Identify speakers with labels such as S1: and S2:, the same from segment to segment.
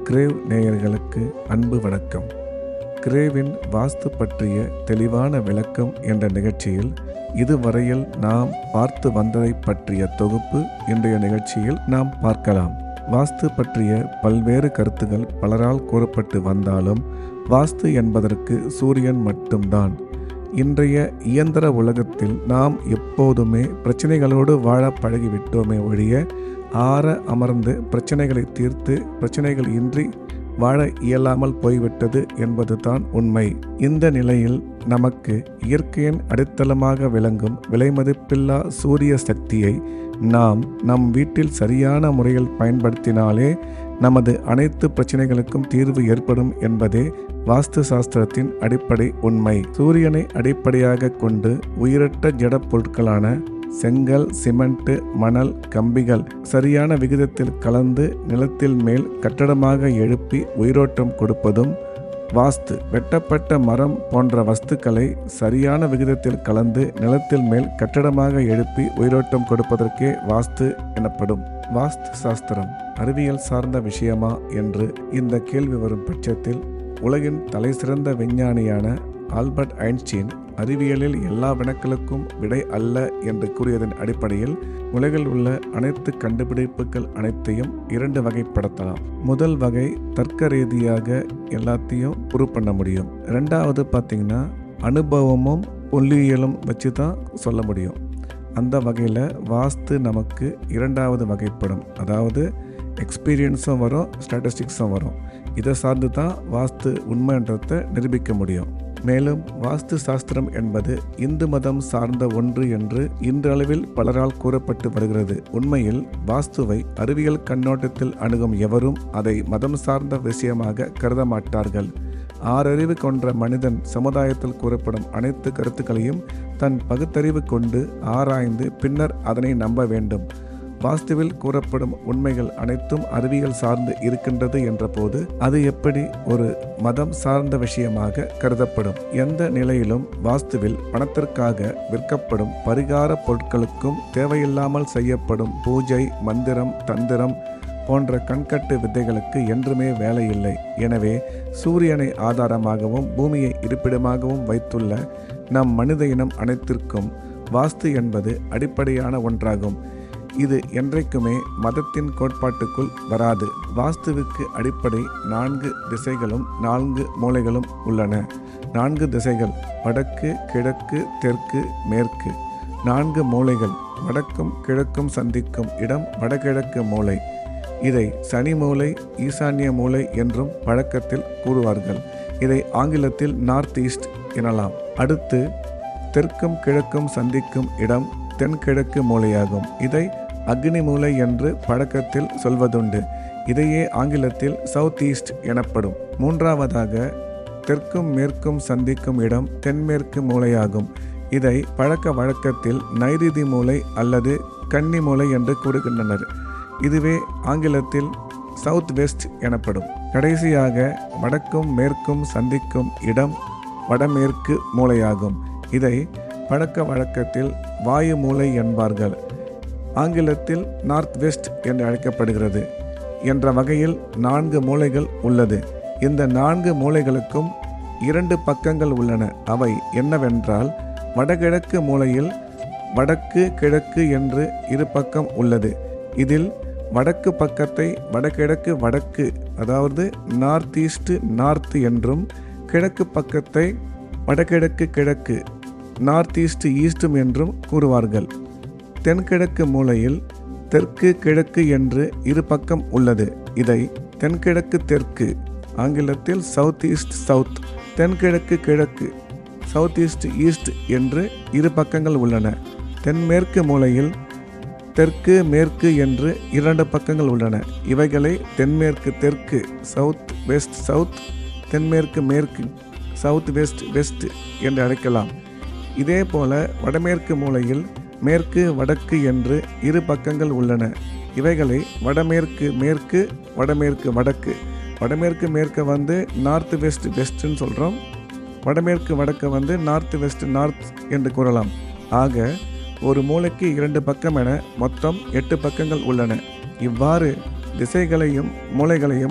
S1: grave நேயர்களுக்கு அன்பு வணக்கம் கிரேவின் வாஸ்து பற்றிய தெளிவான விளக்கம் என்ற நிகழ்ச்சியில் இதுவரையில் நாம் பார்த்து வந்ததை பற்றிய தொகுப்பு இன்றைய நிகழ்ச்சியில் நாம் பார்க்கலாம் வாஸ்து பற்றிய பல்வேறு கருத்துகள் பலரால் கூறப்பட்டு வந்தாலும் வாஸ்து என்பதற்கு சூரியன் மட்டும்தான் இன்றைய இயந்திர உலகத்தில் நாம் எப்போதுமே பிரச்சனைகளோடு வாழ பழகிவிட்டோமே ஒழிய ஆற அமர்ந்து பிரச்சனைகளை தீர்த்து பிரச்சனைகள் இன்றி வாழ இயலாமல் போய்விட்டது என்பதுதான் உண்மை இந்த நிலையில் நமக்கு இயற்கையின் அடித்தளமாக விளங்கும் விலைமதிப்பில்லா சூரிய சக்தியை நாம் நம் வீட்டில் சரியான முறையில் பயன்படுத்தினாலே நமது அனைத்து பிரச்சனைகளுக்கும் தீர்வு ஏற்படும் என்பதே வாஸ்து சாஸ்திரத்தின் அடிப்படை உண்மை சூரியனை அடிப்படையாக கொண்டு உயிரற்ற ஜட பொருட்களான செங்கல் சிமெண்ட் மணல் கம்பிகள் சரியான விகிதத்தில் கலந்து நிலத்தில் மேல் கட்டடமாக எழுப்பி உயிரோட்டம் கொடுப்பதும் வாஸ்து வெட்டப்பட்ட மரம் போன்ற வஸ்துக்களை சரியான விகிதத்தில் கலந்து நிலத்தில் மேல் கட்டடமாக எழுப்பி உயிரோட்டம் கொடுப்பதற்கே வாஸ்து எனப்படும் வாஸ்து சாஸ்திரம் அறிவியல் சார்ந்த விஷயமா என்று இந்த கேள்வி வரும் பட்சத்தில் உலகின் தலைசிறந்த விஞ்ஞானியான ஆல்பர்ட் ஐன்ஸ்டீன் அறிவியலில் எல்லா வினாக்களுக்கும் விடை அல்ல என்று கூறியதன் அடிப்படையில் உலகில் உள்ள அனைத்து கண்டுபிடிப்புகள் அனைத்தையும் இரண்டு வகைப்படுத்தலாம் முதல் வகை தர்க்க ரீதியாக எல்லாத்தையும் ப்ரூவ் பண்ண முடியும் ரெண்டாவது பார்த்தீங்கன்னா அனுபவமும் புள்ளியியலும் வச்சு தான் சொல்ல முடியும் அந்த வகையில் வாஸ்து நமக்கு இரண்டாவது வகைப்படும் அதாவது எக்ஸ்பீரியன்ஸும் வரும் ஸ்டாட்டிஸ்டிக்ஸும் வரும் இதை சார்ந்து தான் வாஸ்து உண்மைன்றதை நிரூபிக்க முடியும் மேலும் வாஸ்து சாஸ்திரம் என்பது இந்து மதம் சார்ந்த ஒன்று என்று இன்றளவில் பலரால் கூறப்பட்டு வருகிறது உண்மையில் வாஸ்துவை அறிவியல் கண்ணோட்டத்தில் அணுகும் எவரும் அதை மதம் சார்ந்த விஷயமாக கருத மாட்டார்கள் ஆறறிவு கொன்ற மனிதன் சமுதாயத்தில் கூறப்படும் அனைத்து கருத்துக்களையும் தன் பகுத்தறிவு கொண்டு ஆராய்ந்து பின்னர் அதனை நம்ப வேண்டும் வாஸ்துவில் கூறப்படும் உண்மைகள் அனைத்தும் அறிவியல் சார்ந்து இருக்கின்றது என்ற போது அது எப்படி ஒரு மதம் சார்ந்த விஷயமாக கருதப்படும் எந்த நிலையிலும் வாஸ்துவில் பணத்திற்காக விற்கப்படும் பரிகார பொருட்களுக்கும் தேவையில்லாமல் செய்யப்படும் பூஜை மந்திரம் தந்திரம் போன்ற கண்கட்டு வித்தைகளுக்கு என்றுமே வேலை இல்லை எனவே சூரியனை ஆதாரமாகவும் பூமியை இருப்பிடமாகவும் வைத்துள்ள நம் மனித இனம் அனைத்திற்கும் வாஸ்து என்பது அடிப்படையான ஒன்றாகும் இது என்றைக்குமே மதத்தின் கோட்பாட்டுக்குள் வராது வாஸ்துவுக்கு அடிப்படை நான்கு திசைகளும் நான்கு மூலைகளும் உள்ளன நான்கு திசைகள் வடக்கு கிழக்கு தெற்கு மேற்கு நான்கு மூலைகள் வடக்கும் கிழக்கும் சந்திக்கும் இடம் வடகிழக்கு மூலை இதை சனி மூலை ஈசான்ய மூலை என்றும் வழக்கத்தில் கூறுவார்கள் இதை ஆங்கிலத்தில் நார்த் ஈஸ்ட் எனலாம் அடுத்து தெற்கும் கிழக்கும் சந்திக்கும் இடம் தென்கிழக்கு மூலையாகும் இதை அக்னி மூலை என்று பழக்கத்தில் சொல்வதுண்டு இதையே ஆங்கிலத்தில் சவுத் ஈஸ்ட் எனப்படும் மூன்றாவதாக தெற்கும் மேற்கும் சந்திக்கும் இடம் தென்மேற்கு மூலையாகும் இதை பழக்க வழக்கத்தில் நைருதி மூலை அல்லது கன்னி மூலை என்று கூறுகின்றனர் இதுவே ஆங்கிலத்தில் சவுத் வெஸ்ட் எனப்படும் கடைசியாக வடக்கும் மேற்கும் சந்திக்கும் இடம் வடமேற்கு மூலையாகும் இதை பழக்க வழக்கத்தில் வாயு மூலை என்பார்கள் ஆங்கிலத்தில் நார்த் வெஸ்ட் என்று அழைக்கப்படுகிறது என்ற வகையில் நான்கு மூலைகள் உள்ளது இந்த நான்கு மூலைகளுக்கும் இரண்டு பக்கங்கள் உள்ளன அவை என்னவென்றால் வடகிழக்கு மூலையில் வடக்கு கிழக்கு என்று இரு பக்கம் உள்ளது இதில் வடக்கு பக்கத்தை வடகிழக்கு வடக்கு அதாவது நார்த் ஈஸ்ட் நார்த் என்றும் கிழக்கு பக்கத்தை வடகிழக்கு கிழக்கு நார்த் ஈஸ்ட் ஈஸ்டும் என்றும் கூறுவார்கள் தென்கிழக்கு மூலையில் தெற்கு கிழக்கு என்று இரு பக்கம் உள்ளது இதை தென்கிழக்கு தெற்கு ஆங்கிலத்தில் சவுத் ஈஸ்ட் சவுத் தென்கிழக்கு கிழக்கு சவுத் ஈஸ்ட் ஈஸ்ட் என்று இரு பக்கங்கள் உள்ளன தென்மேற்கு மூலையில் தெற்கு மேற்கு என்று இரண்டு பக்கங்கள் உள்ளன இவைகளை தென்மேற்கு தெற்கு சவுத் வெஸ்ட் சவுத் தென்மேற்கு மேற்கு சவுத் வெஸ்ட் வெஸ்ட் என்று அழைக்கலாம் இதே போல வடமேற்கு மூலையில் மேற்கு வடக்கு என்று இரு பக்கங்கள் உள்ளன இவைகளை வடமேற்கு மேற்கு வடமேற்கு வடக்கு வடமேற்கு மேற்க வந்து நார்த் வெஸ்ட் வெஸ்ட்னு சொல்கிறோம் வடமேற்கு வடக்கு வந்து நார்த் வெஸ்ட் நார்த் என்று கூறலாம் ஆக ஒரு மூலைக்கு இரண்டு பக்கம் என மொத்தம் எட்டு பக்கங்கள் உள்ளன இவ்வாறு திசைகளையும் மூலைகளையும்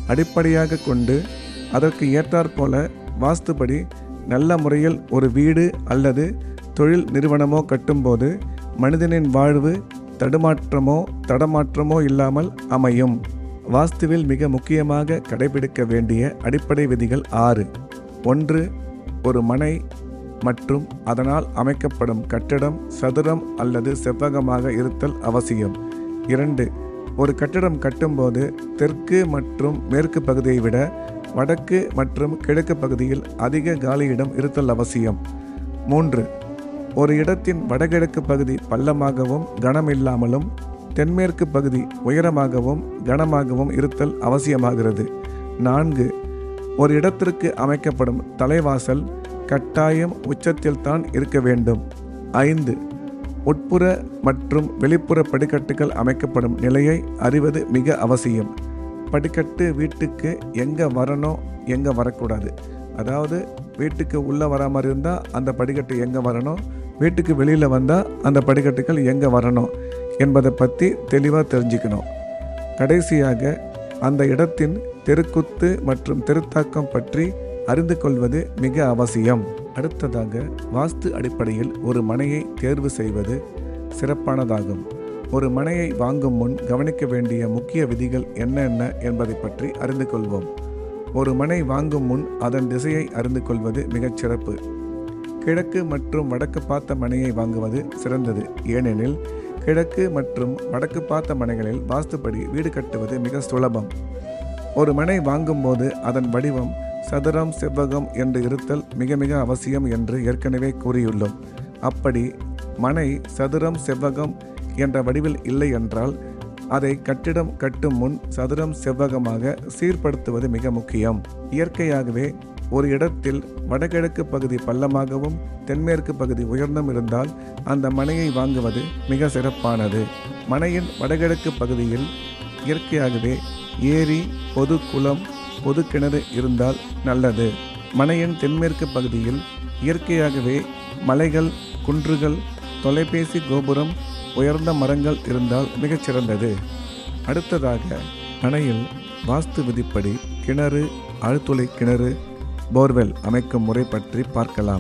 S1: அடிப்படையாக கொண்டு அதற்கு ஏற்றாற்போல வாஸ்துபடி நல்ல முறையில் ஒரு வீடு அல்லது தொழில் நிறுவனமோ கட்டும்போது மனிதனின் வாழ்வு தடுமாற்றமோ தடமாற்றமோ இல்லாமல் அமையும் வாஸ்துவில் மிக முக்கியமாக கடைபிடிக்க வேண்டிய அடிப்படை விதிகள் ஆறு ஒன்று ஒரு மனை மற்றும் அதனால் அமைக்கப்படும் கட்டடம் சதுரம் அல்லது செவ்வகமாக இருத்தல் அவசியம் இரண்டு ஒரு கட்டடம் கட்டும்போது தெற்கு மற்றும் மேற்கு பகுதியை விட வடக்கு மற்றும் கிழக்கு பகுதியில் அதிக காலியிடம் இருத்தல் அவசியம் மூன்று ஒரு இடத்தின் வடகிழக்கு பகுதி பள்ளமாகவும் கனமில்லாமலும் தென்மேற்கு பகுதி உயரமாகவும் கனமாகவும் இருத்தல் அவசியமாகிறது நான்கு ஒரு இடத்திற்கு அமைக்கப்படும் தலைவாசல் கட்டாயம் உச்சத்தில் தான் இருக்க வேண்டும் ஐந்து உட்புற மற்றும் வெளிப்புற படிக்கட்டுகள் அமைக்கப்படும் நிலையை அறிவது மிக அவசியம் படிக்கட்டு வீட்டுக்கு எங்கே வரணும் எங்கே வரக்கூடாது அதாவது வீட்டுக்கு உள்ளே வர மாதிரி இருந்தால் அந்த படிக்கட்டு எங்கே வரணும் வீட்டுக்கு வெளியில் வந்தால் அந்த படிக்கட்டுகள் எங்கே வரணும் என்பதை பற்றி தெளிவாக தெரிஞ்சுக்கணும் கடைசியாக அந்த இடத்தின் தெருக்குத்து மற்றும் தெருத்தாக்கம் பற்றி அறிந்து கொள்வது மிக அவசியம் அடுத்ததாக வாஸ்து அடிப்படையில் ஒரு மனையை தேர்வு செய்வது சிறப்பானதாகும் ஒரு மனையை வாங்கும் முன் கவனிக்க வேண்டிய முக்கிய விதிகள் என்னென்ன என்பதை பற்றி அறிந்து கொள்வோம் ஒரு மனை வாங்கும் முன் அதன் திசையை அறிந்து கொள்வது மிகச் சிறப்பு கிழக்கு மற்றும் வடக்கு பார்த்த மனையை வாங்குவது சிறந்தது ஏனெனில் கிழக்கு மற்றும் வடக்கு பார்த்த மனைகளில் வாஸ்துப்படி வீடு கட்டுவது மிக சுலபம் ஒரு மனை வாங்கும்போது அதன் வடிவம் சதுரம் செவ்வகம் என்று இருத்தல் மிக மிக அவசியம் என்று ஏற்கனவே கூறியுள்ளோம் அப்படி மனை சதுரம் செவ்வகம் என்ற வடிவில் இல்லை என்றால் அதை கட்டிடம் கட்டும் முன் சதுரம் செவ்வகமாக சீர்படுத்துவது மிக முக்கியம் இயற்கையாகவே ஒரு இடத்தில் வடகிழக்கு பகுதி பள்ளமாகவும் தென்மேற்கு பகுதி உயர்ந்தும் இருந்தால் அந்த மனையை வாங்குவது மிக சிறப்பானது மனையின் வடகிழக்கு பகுதியில் இயற்கையாகவே ஏரி பொது குளம் பொது கிணறு இருந்தால் நல்லது மனையின் தென்மேற்கு பகுதியில் இயற்கையாகவே மலைகள் குன்றுகள் தொலைபேசி கோபுரம் உயர்ந்த மரங்கள் இருந்தால் மிகச்சிறந்தது அடுத்ததாக மனையில் வாஸ்து விதிப்படி கிணறு ஆழ்துளை கிணறு போர்வெல் அமைக்கும் முறை பற்றி பார்க்கலாம்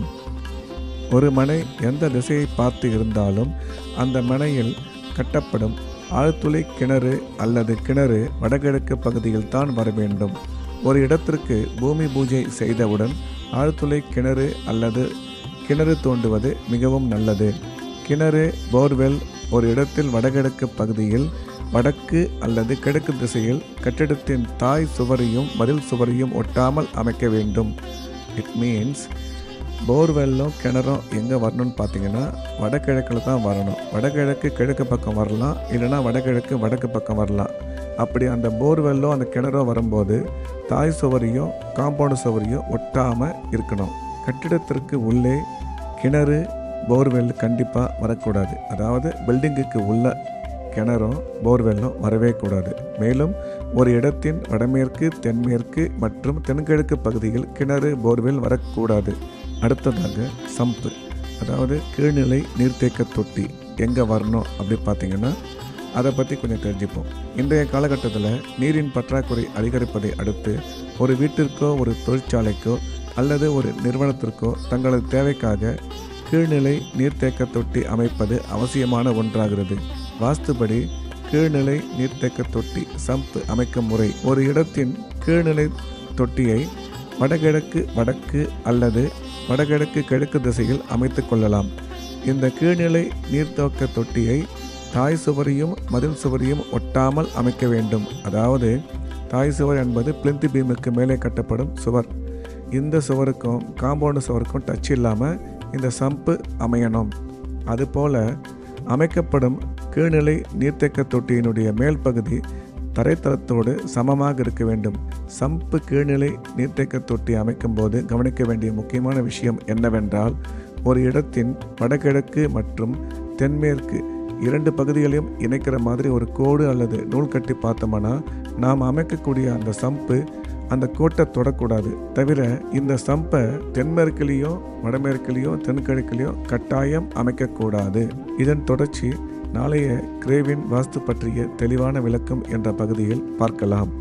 S1: ஒரு மனை எந்த திசையை பார்த்து இருந்தாலும் அந்த மனையில் கட்டப்படும் ஆழ்துளை கிணறு அல்லது கிணறு வடகிழக்கு பகுதியில் தான் வர வேண்டும் ஒரு இடத்திற்கு பூமி பூஜை செய்தவுடன் ஆழ்துளை கிணறு அல்லது கிணறு தோண்டுவது மிகவும் நல்லது கிணறு போர்வெல் ஒரு இடத்தில் வடகிழக்கு பகுதியில் வடக்கு அல்லது கிழக்கு திசையில் கட்டிடத்தின் தாய் சுவரையும் மதில் சுவரையும் ஒட்டாமல் அமைக்க வேண்டும் இட் மீன்ஸ் போர்வெல்லும் கிணறும் எங்கே வரணும்னு பார்த்தீங்கன்னா வடகிழக்கில் தான் வரணும் வடகிழக்கு கிழக்கு பக்கம் வரலாம் இல்லைனா வடகிழக்கு வடக்கு பக்கம் வரலாம் அப்படி அந்த போர்வெல்லும் அந்த கிணறும் வரும்போது தாய் சுவரையும் காம்பவுண்டு சுவரையும் ஒட்டாமல் இருக்கணும் கட்டிடத்திற்கு உள்ளே கிணறு போர்வெல் கண்டிப்பாக வரக்கூடாது அதாவது பில்டிங்குக்கு உள்ள கிணறும் போர்வெல்லும் வரவே கூடாது மேலும் ஒரு இடத்தின் வடமேற்கு தென்மேற்கு மற்றும் தென்கிழக்கு பகுதியில் கிணறு போர்வெல் வரக்கூடாது அடுத்ததாக சம்பு அதாவது கீழ்நிலை நீர்த்தேக்க தொட்டி எங்கே வரணும் அப்படி பார்த்தீங்கன்னா அதை பற்றி கொஞ்சம் தெரிஞ்சுப்போம் இன்றைய காலகட்டத்தில் நீரின் பற்றாக்குறை அதிகரிப்பதை அடுத்து ஒரு வீட்டிற்கோ ஒரு தொழிற்சாலைக்கோ அல்லது ஒரு நிறுவனத்திற்கோ தங்களது தேவைக்காக கீழ்நிலை நீர்த்தேக்க தொட்டி அமைப்பது அவசியமான ஒன்றாகிறது வாஸ்துபடி கீழ்நிலை நீர்த்தேக்க தொட்டி சம்ப் அமைக்கும் முறை ஒரு இடத்தின் கீழ்நிலை தொட்டியை வடகிழக்கு வடக்கு அல்லது வடகிழக்கு கிழக்கு திசையில் அமைத்து கொள்ளலாம் இந்த கீழ்நிலை நீர்த்தோக்க தொட்டியை தாய் சுவரையும் மதில் சுவரையும் ஒட்டாமல் அமைக்க வேண்டும் அதாவது தாய் சுவர் என்பது பிளிந்த் பீமுக்கு மேலே கட்டப்படும் சுவர் இந்த சுவருக்கும் காம்பவுண்டு சுவருக்கும் டச் இல்லாமல் இந்த சம்பு அமையணும் அதுபோல் அமைக்கப்படும் கீழ்நிலை நீர்த்தேக்க தொட்டியினுடைய மேல் பகுதி தரைத்தளத்தோடு சமமாக இருக்க வேண்டும் சம்பு கீழ்நிலை நீர்த்தேக்க தொட்டி அமைக்கும்போது கவனிக்க வேண்டிய முக்கியமான விஷயம் என்னவென்றால் ஒரு இடத்தின் வடகிழக்கு மற்றும் தென்மேற்கு இரண்டு பகுதிகளையும் இணைக்கிற மாதிரி ஒரு கோடு அல்லது நூல் கட்டி பார்த்தோம்னா நாம் அமைக்கக்கூடிய அந்த சம்பு அந்த கோட்டை தொடக்கூடாது தவிர இந்த சம்பை தென்மேற்குலேயோ வடமேற்குலேயோ தென்கிழக்குலேயோ கட்டாயம் அமைக்கக்கூடாது இதன் தொடர்ச்சி நாளைய கிரேவின் வாஸ்து பற்றிய தெளிவான விளக்கம் என்ற பகுதியில் பார்க்கலாம்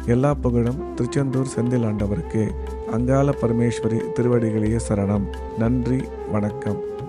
S1: எல்லா புகழும் திருச்செந்தூர் செந்தில் ஆண்டவருக்கு அங்காள பரமேஸ்வரி திருவடிகளையே சரணம் நன்றி வணக்கம்